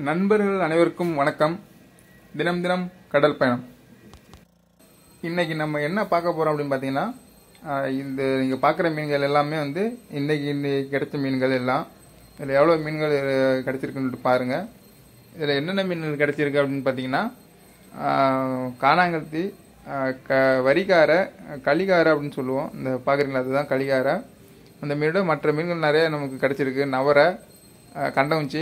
நண்பர்கள் அனைவருக்கும் வணக்கம் தினம் தினம் கடல் பயணம் இன்னைக்கு நம்ம என்ன பார்க்க போறோம் அப்படின்னு பார்த்தீங்கன்னா ஆஹ் இந்த நீங்கள் பார்க்குற மீன்கள் எல்லாமே வந்து இன்னைக்கு இன்னைக்கு கிடைச்ச மீன்கள் எல்லாம் இதில் எவ்வளோ மீன்கள் அஹ், கிடைச்சிருக்குன்னு பாருங்க இதில் என்னென்ன மீன்கள் கிடைச்சிருக்கு அப்படின்னு பார்த்தீங்கன்னா ஆஹ், காணாங்கத்தி ஆஹ், க வரிகாரை களிகாரை அப்படின்னு சொல்லுவோம் இந்த பார்க்குறீங்களா அதுதான் களிகாரை அந்த மீனோட மற்ற மீன்கள் நிறைய நமக்கு கிடைச்சிருக்கு நவரை ஆஹ், கண்டவுச்சி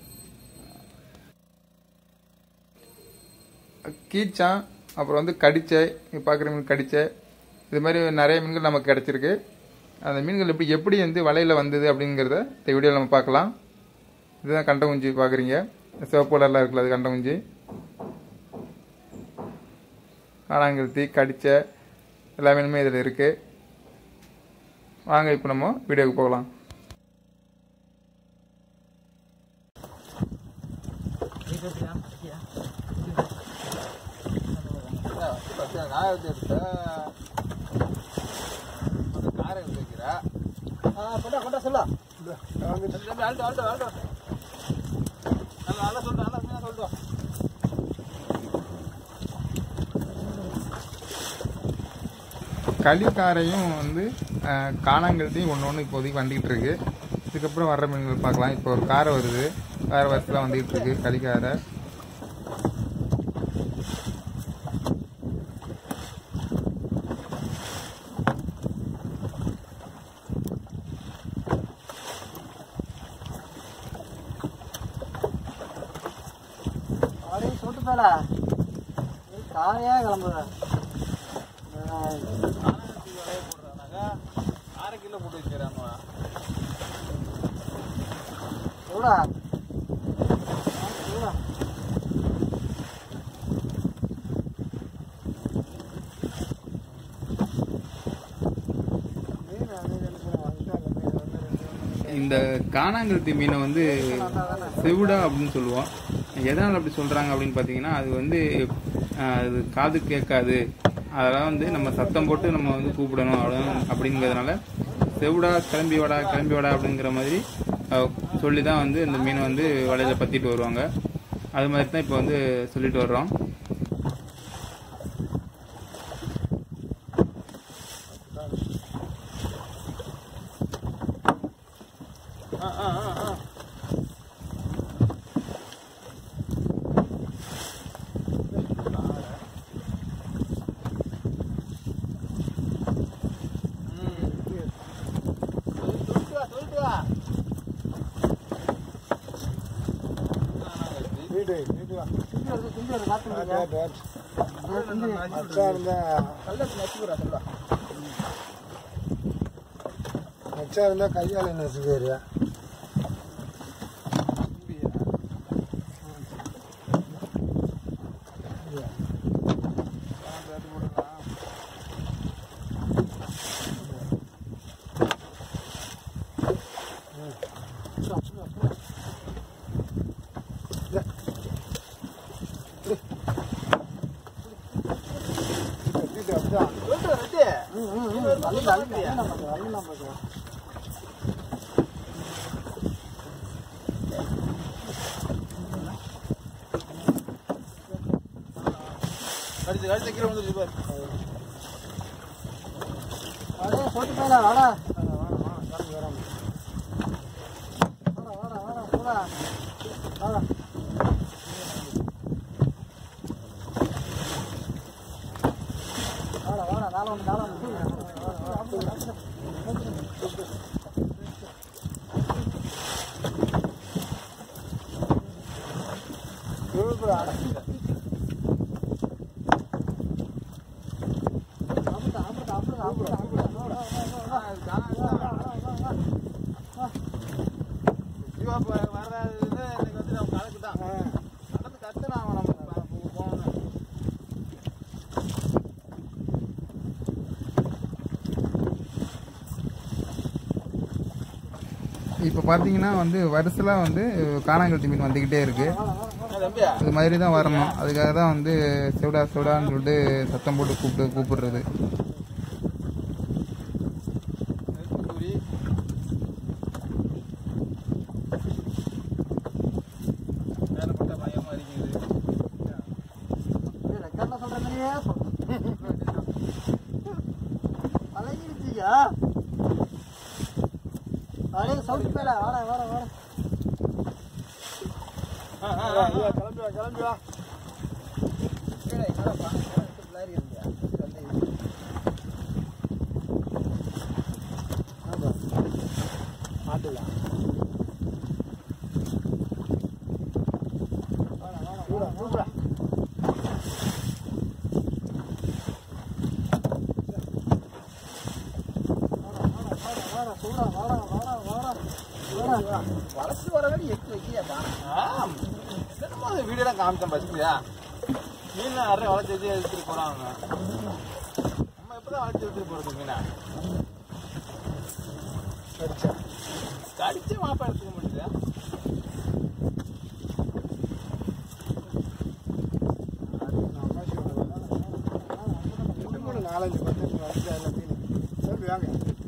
கீச்சான் அப்புறம் வந்து கடிச்சை இங்க பார்க்குற மீன் கடிச்சை இது மாதிரி நிறைய மீன்கள் நமக்கு கிடைச்சிருக்கு அந்த மீன்கள் எப்படி எப்படி வந்து வலையில் வந்தது அப்படிங்கிறத இந்த வீடியோவில் நம்ம பார்க்கலாம் இதுதான் கண்ட குஞ்சு பார்க்குறீங்க சிவப்பு கலரில் இருக்குல்ல அது கண்ட குஞ்சு காணாங்கழுத்தி கடிச்சை எல்லா மீனுமே இதில் இருக்குது வாங்க இப்போ நம்ம வீடியோவுக்கு போகலாம் களிக்காரையும் வந்து அஹ், காணாங்கழுத்தையும் ஒன்று ஒன்று இப்போதைக்கு வந்துக்கிட்டு இருக்கு இதுக்கப்புறம் வர்ற மீன்கள் பார்க்கலாம் இப்போ ஒரு காரை வருது காரை வருஷத்தில் வந்துக்கிட்டு இருக்கு களிக்காரை அப்படியே சுட்டு போல காரையா கிளம்புற சூடா சூடா இந்த காணாங்கழுத்தி மீனை வந்து செவுடா அப்படின்னு சொல்லுவோம் எதனால் அப்படி சொல்கிறாங்க அப்படின்னு பார்த்தீங்கன்னா அது வந்து ஆஹ், அது காது கேட்காது அதெல்லாம் வந்து நம்ம சத்தம் போட்டு நம்ம வந்து கூப்பிடணும் அப்படின்னு அப்படிங்கிறதுனால செவுடா கிளம்பி வாடா கிளம்பி வாடா அப்படிங்கிற மாதிரி சொல்லி தான் வந்து இந்த மீனை வந்து வலையில பற்றிட்டு வருவாங்க அது மாதிரி தான் இப்போ வந்து சொல்லிட்டு வர்றோம் வீடு வீடு வா தும்பி வருது தும்பி வருது காத்து அச்சா இருந்தா அச்சா இருந்தா கையால நசுக்காரு அடே போட்டு போல வாடா வாடா வாடா வாடா போடா வாடா வாடா வாடா நாளை ஒன்று நாளை ஒன்று இப்போ பார்த்தீங்கன்னா வந்து வருஷலாம் வந்து காணாங்கழுத்தி மீன் வந்துக்கிட்டே இருக்கு இது மாதிரி தான் வரணும் அதுக்காக தான் வந்து செவடா செவடான்னு சொல்லிட்டு சத்தம் போட்டு கூப்பிட்டு கூப்பிடுறது மேல அப்படியே பழகிடுச்சியா அடே சவுண்ட் பேல வாட வாட வாட கிளம்பி வா கிளம்பி வா மாட்டலாம் வாடா சூடா வாடா வாடா வாடா வாடா வளர்ச்சி வர வேண்டிய எட்டு வைக்கியாப்பா என்னமோ வீடியோலாம் காமிச்சேன் பஸ்ஸியா மீன் அரை வளர்ச்சி வச்சு எடுத்துட்டு போறாங்க நம்ம எப்பதான் வளர்ச்சி எடுத்துட்டு போறது மீனா கடிச்சு மாப்பா எடுத்துக்க முடியுதா ரெண்டு மூணு நாலஞ்சு பத்து வருஷம் அதில் மீன் சொல்லி வாங்க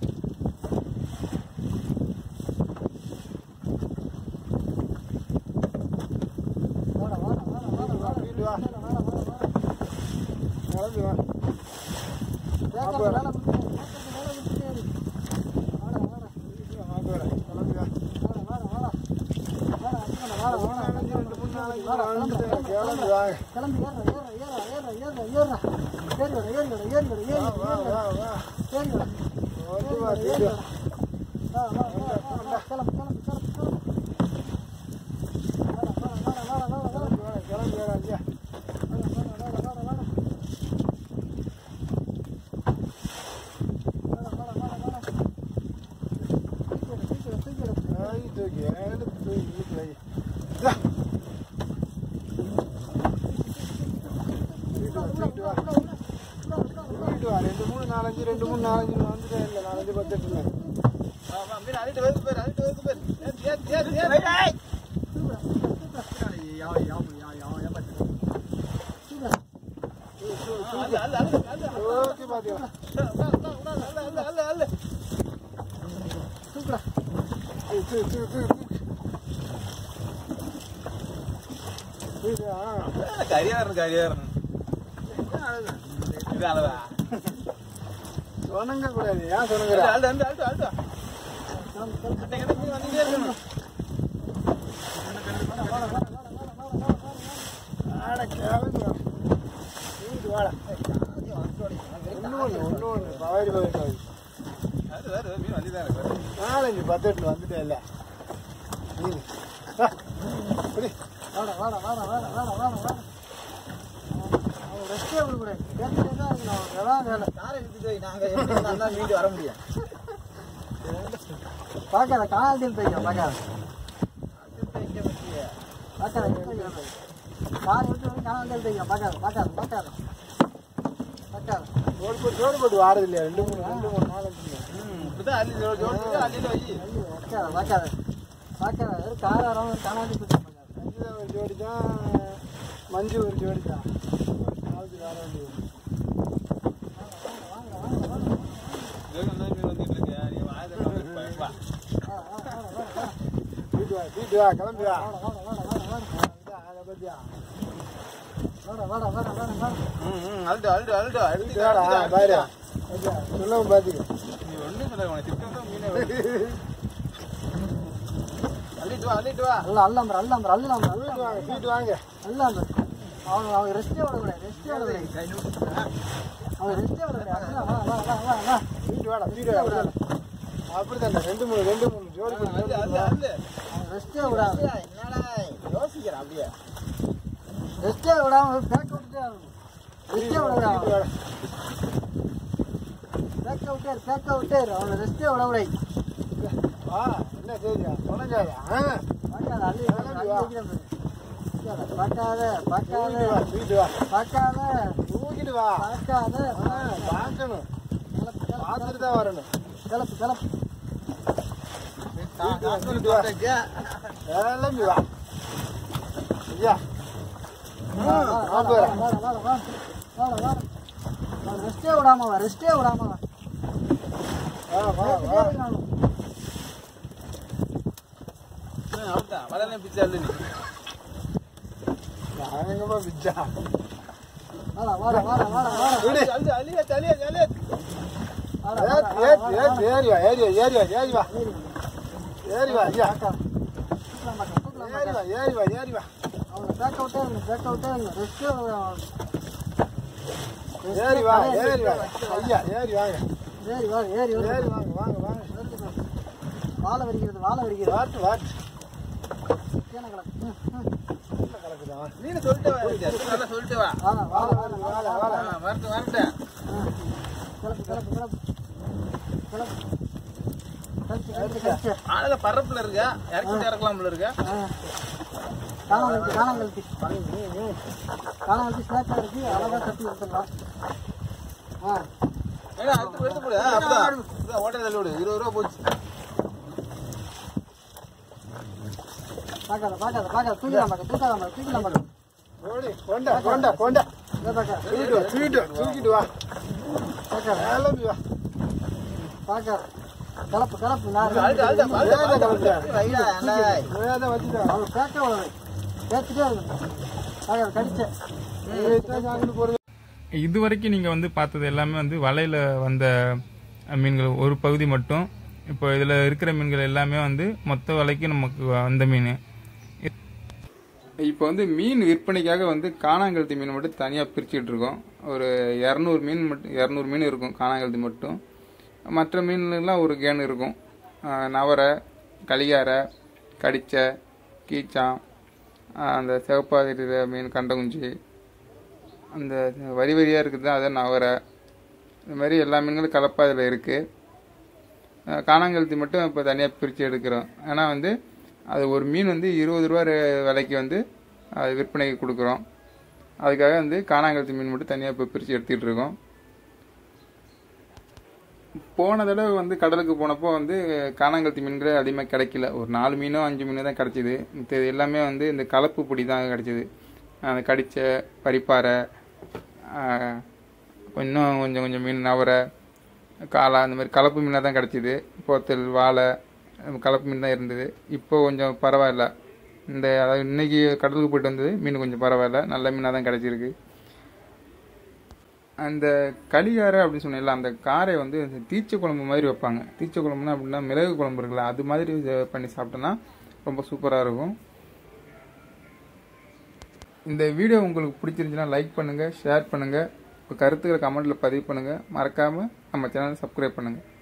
வாடா வாடா வாடா வாடா வாடா வீட்டு வா வாடா வாடா வாடா கிளம்பி வா வேகமா வேலை முடியாது வேலை முடியாது வாடா வாடா மாப்பா கிளம்பி வா வாடா வாடா வாடா வாடா அடிக்கணும் வாடா வாடா ரெண்டு மூணு நாளைக்கு வாடா கிளம்பு கிளம்பி வா கிளம்பி ஏறா ஏறா ஏறா ஏறா ஏறா ஏறா ஏறி விட ஏறி விட ஏறி விட ஏறி வா விட வா வா ஏறி விட ஓகே வா வீட்டு வா வா வா வா வா கிளம்பு கிளம்பு கிளம்பு கிளம்பு வாடா வாடா வாடா வாடா வாடா வாடா கிளம்பி வா ஐயா ஐய் தூக்கி எடுத்து தூக்கி வீட்டுல வை. இந்தா. வீட்டு வா வீட்டு வா வீட்டு வா ரெண்டு மூணு நாலஞ்சு ரெண்டு மூணு நாலஞ்சு வந்துட்டேன் இல்லை நாலஞ்சு பத்து எட்டு இல்லை. ஓகே பாத்தியா ஏய், தூக்கு, தூக்கு, தூக்கு, தூக்கு. வீட்டு வா. കരിയാറുണ്ട് കരിയാറുണ്ട് ഇത് അളവാ சொன்னங்க கூடாது ஏன் சொன்னங்கடா അല്ല അല്ല അല്ല അല്ല എങ്ങനെ നീ വന്നില്ലേ ஆட கிளம்பி வா வீட்டு வாடா ஒன்று ஒன்று ஒன்று ஒன்று பவாரி பவாரி അത് വേറെ മീൻ വന്നിതാണ് நாலஞ்சு பத்து எட்டு வந்துட்டேன் இல்லை மீன் வா. புடி. வாடா வாடா வாடா வாடா வாடா வாடா வாடா அவன் ரெஸ்டே விடக்கூடாது கேட்டுட்டே தான் இருக்கணும் அதான் வேலை மீண்டு வர முடியும் பார்க்காத காலையில் போய்க்க பார்க்காத பார்க்காத காலை விட்டு வந்து காலையில் போய்க்க பார்க்காத பார்க்காத பார்க்காத பார்க்காத ஜோடு போட்டு ஜோடு போட்டு வாரது இல்லையா ரெண்டு மூணு ரெண்டு மூணு நாலஞ்சு ഇപ്പത്തെ അല്ലി ജോഡി അല്ലിയിൽ വൈ ஐயோ, பார்க்காத பார்க்காத பார்க்காத வெறும் காராரம் காணாடி போய்க்க பார்க்காத அஞ்சு ஒரு ஜோடி தான் மஞ்சு ஒரு ஜோடி தான் நாளைக்கு வர வேண்டியது മീൻ വന്നിട്ട് നീ വായ வாடா வாடா வாடா வாடா வீட்டு வா வீட்டு வா கிளம்பி வா வாடா வாடா வாடா வாடா வாடா அதை பத்தியா வாடா வாடா வாடா வாடா வாடா അල්ട്ടോ അල්ട്ടോ അල්ട്ടോ வீட்டு வாடா பாரு ஐயா, சொல்லவும் பாத்துக்க നീ ഒന്നും പറയാ തിരിച്ചു മീനെ അല്ലിട്ട് വാ അല്ലിട്ട് വാ அல்ல அல்லாம அல்லாம அல்லாம வீட்டு வாங்க வீட்டு வாங்க அல்லாம அவங்க அவங்க ரெஸ்டே விடக்கூடாது ரெஸ்டே விடக்கூடாது அவங்க ரெஸ்டே விடக்கூடாது அல்லாம வா வா வா வா வா வீட்டு வாடா வீட்டு வாடா அப்படித்தானே ரெண்டு மூணு ரெண்டு மூணு ஜோடி போட்டு അല്ല ஜோடி അല്ല போட்டு അല്ല அவங்க ரெஸ்டே விடாது என்னடா யோசிக்கிறேன் அப்படியே ரெஸ்டே விடாம பேக்க விட்டுட்டே ரெஸ்டே விடக்கூடாது வீட்டு வாடா பேக்க விட்டே பேக்க விட்டே அவங்க ரெஸ்டே விடக்கூடாது வா என்ன செய்தியா தொடங்காதா பார்க்காத அள்ளி அள்ளி வைக்கிறேன் பாரு. பார்க்காத பார்க்காத வீட்டு வா வீட்டு வா பார்க்காத தூக்கிட்டு வா பார்க்காத ஆ, பார்க்கணும் கிளப்பு கிளப்பு பார்த்துட்டு தான் வரணும் கிளப்பு கிளப்பு வீட்டு வா வீட்டு வா கிளம்பி வா ஐயா வாடா வாடா வாடா வாடா வாடா வாடா வாடா ரெஸ்டே விடாம வா ரெஸ்டே விடாம வா வா வா வா అవుతా వడనే పిచ్చి అల్లి நாங்கம்மா பிச்சா வாடா வாடா வாடா வாடா வாடா விடு அள்ளி அள்ளியா தள்ளியா தள்ளியா வாடா ஏறி வாடா ஏறி ஏறி ஏறி வா ஏறி வா ஏறி வா ஏறி வா ஏறி வா ஐயா தூக்கலாம் மாட்டேன் தூக்கலாம் ஏறி வா ஏறி வா ஏறி வா அவங்க பேக் அவுட்டே இருங்க பேக் அவுட்டே இருங்க ரெஸ்ட் ஏறி வா ஏறி வா ஐயா ஏறி வாங்க ஏறி வா ஏறி வா ஏறி வாங்க வாங்க வாங்க வாழை வரிக்கிறது வாழை வரிக்கிறது வாட்டு வாட்டு கீழே கிடக்கு ம், ம். கலக்குதா நீனு சொல்லிட்டு வா நல்லா சொல்லிட்டு வா வாடா வாடா வாடா வாடா வாடா ஆ, வரட்டு வரட்டு கிளப்பு கிளப்பு கிளப்பு கிளப்பு கழிச்சு கழிச்சு கழிச்சு ஆளுங்க பரப்புல இருக்க இறக்கி இறக்கலாம்ல இருக்க காணாங்கழுத்தி காணாங்கழுத்தி காணாங்கழுத்தி ஸ்நாக்ஸ் இருக்கு அழகா கட்டி கொடுத்துடலாம் ஆ ஏன்னா அடுத்து எடுத்து போடு ஆ, அப்படிதான் இதான் ஓட்டை தள்ளி விடு இருபது ரூபா போச்சு பார்க்காத பார்க்காத பார்க்காத தூக்கலாம் பார்க்க தூக்கலாம் பார்க்க தூக்கலாம் பார்க்க ஓடி கொண்டா கொண்டா கொண்டா இதை பார்க்க தூக்கிட்டு வா தூக்கிட்டு வா தூக்கிட்டு வா பார்க்காத கிளம்பி வா பார்க்காத கலப்பு கலப்பு நான் அழுத்த அழுத்த வேத கலப்பியா ஐயா என்ன வேத வச்சுட்டா அவங்க பேக்க வளரு பேச்சுட்டே இருக்கு பார்க்காத கடிச்சேன் சாப்பிட்டு போறது இது வரைக்கும் நீங்கள் வந்து பார்த்தது எல்லாமே வந்து வலையில் வந்த மீன்கள் ஒரு பகுதி மட்டும் இப்போ இதில் இருக்கிற மீன்கள் எல்லாமே வந்து மொத்த விலைக்கு நமக்கு வந்த மீன் இப்போ வந்து மீன் விற்பனைக்காக வந்து காணாங்கழுத்தி மீன் மட்டும் தனியாக பிரிச்சுட்டு இருக்கோம் ஒரு இரநூறு மீன் மட்டும் இரநூறு மீன் இருக்கும் காணாங்கழுத்தி மட்டும் மற்ற மீன்லாம் ஒரு கேன் இருக்கும் ஆஹ் நவரை களியாரை கடிச்சை கீச்சான் ஆஹ் அந்த சிவப்பாதிரி மீன் கண்டகுஞ்சி அந்த வரி வரியாக இருக்குது அதான் நவரை இந்த மாதிரி எல்லா மீன்களும் கலப்பாக இதில் இருக்குது காணாங்கழுத்தி மட்டும் இப்போ தனியாக பிரித்து எடுக்கிறோம் ஏன்னா வந்து அது ஒரு மீன் வந்து இருபது ரூபா ரே- விலைக்கு வந்து அது விற்பனைக்கு கொடுக்குறோம் அதுக்காக வந்து காணாங்கழுத்தி மீன் மட்டும் தனியாக இப்போ பிரித்து எடுத்துக்கிட்டு இருக்கோம் போன தடவை வந்து கடலுக்கு போனப்போ வந்து காணாங்கழுத்தி மீன்கள் அதிகமாக கிடைக்கல ஒரு நாலு மீனோ அஞ்சு மீனோ தான் கிடைச்சிது மித்தது எல்லாமே வந்து இந்த கலப்பு பொடி தான் கிடைச்சிது அந்த கடிச்ச பரிப்பாறை ஆஹ், இன்னும் கொஞ்சம் கொஞ்சம் மீன் நவரை காளா அந்த மாதிரி கலப்பு மீனாக தான் கிடச்சிது போத்தல் வாழை அந்த கலப்பு மீன் தான் இருந்தது இப்போ கொஞ்சம் பரவாயில்ல இந்த அதாவது இன்னைக்கு கடலுக்கு போயிட்டு வந்தது மீன் கொஞ்சம் பரவாயில்ல நல்ல மீனாக தான் கிடச்சிருக்கு அந்த களிகாரை அப்படின்னு சொன்னேன்ல அந்த காரை வந்து இந்த தீச்ச குழம்பு மாதிரி வைப்பாங்க தீச்ச குழம்புனா அப்படின்னா மிளகு குழம்பு இருக்குல்ல அது மாதிரி இதை பண்ணி சாப்பிட்டோன்னா ரொம்ப சூப்பராக இருக்கும் இந்த வீடியோ உங்களுக்கு பிடிச்சிருந்துச்சுன்னா லைக் பண்ணுங்கள் ஷேர் பண்ணுங்கள் உங்கள் கருத்துக்களை கமெண்ட்டில் பதிவு பண்ணுங்கள் மறக்காமல் நம்ம சேனலை சப்ஸ்கிரைப் பண்ணுங்கள்